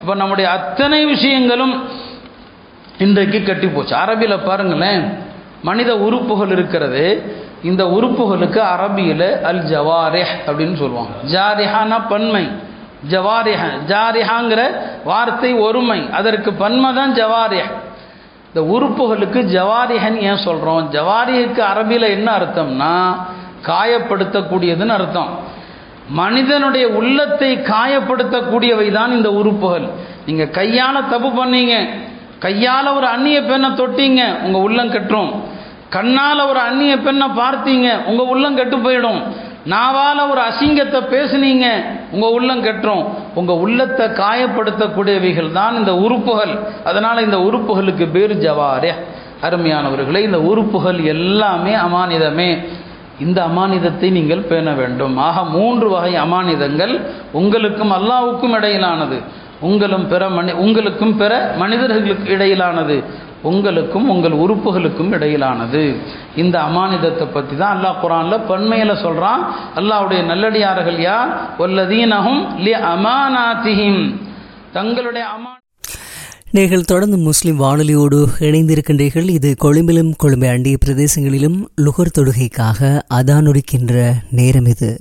இப்போ நம்முடைய அத்தனை விஷயங்களும் இன்றைக்கு கட்டி போச்சு அரபியில் பாருங்களேன் மனித உறுப்புகள் இருக்கிறது இந்த உறுப்புகளுக்கு அரபியில் அல் ஜவாரிஹ் அப்படின்னு சொல்லுவாங்க ஜாரிஹானா பன்மை ஜவாரிஹ ஜாரிஹாங்கிற வார்த்தை ஒருமை அதற்கு பன்மை தான் ஜவாரிஹ் இந்த உறுப்புகளுக்கு ஜவாரிஹன் ஏன் சொல்கிறோம் ஜவாரிஹுக்கு அரபியில் என்ன அர்த்தம்னா காயப்படுத்தக்கூடியதுன்னு அர்த்தம் மனிதனுடைய உள்ளத்தை காயப்படுத்தக்கூடியவை தான் இந்த உறுப்புகள் நீங்கள் கையால் தப்பு பண்ணீங்க கையால் ஒரு அந்நிய பெண்ணை தொட்டீங்க உங்கள் உள்ளம் கெட்டுரும் கண்ணால் ஒரு அந்நிய பெண்ணை பார்த்தீங்க உங்கள் உள்ளம் கெட்டு போயிடும் நாவால் ஒரு அசிங்கத்தை பேசுனீங்க உங்கள் உள்ளம் கெட்டுரும் உங்கள் உள்ளத்தை காயப்படுத்தக்கூடியவைகள் தான் இந்த உறுப்புகள் அதனால் இந்த உறுப்புகளுக்கு பேர் ஜவாரே அருமையானவர்களே இந்த உறுப்புகள் எல்லாமே அமானிதமே இந்த அமானிதத்தை நீங்கள் பேண வேண்டும் ஆக மூன்று வகை அமானிதங்கள் உங்களுக்கும் அல்லாவுக்கும் இடையிலானது உங்களும் பிற மனி உங்களுக்கும் பிற மனிதர்களுக்கு இடையிலானது உங்களுக்கும் உங்கள் உறுப்புகளுக்கும் இடையிலானது இந்த அமானிதத்தை பற்றி தான் அல்லாஹ் குரானில் பன்மையில் சொல்கிறான் அல்லாஹ்வுடைய நல்லடியார்கள் யார் ஒல்லதீனஹும் லி அமானாத்திஹிம் தங்களுடைய அமா நீங்கள் தொடர்ந்து முஸ்லிம் வானொலியோடு இணைந்திருக்கின்றீர்கள் இது கொழும்பிலும் கொழும்பை அண்டிய பிரதேசங்களிலும் லுகர் தொடுகைக்காக அதானொடுக்கின்ற நேரம் இது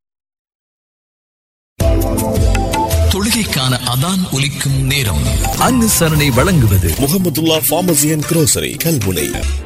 தொழுகைக்கான அதான் ஒலிக்கும் நேரம் அனுசரணை வழங்குவது Mohamedullah pharmacy and grocery Kalmunai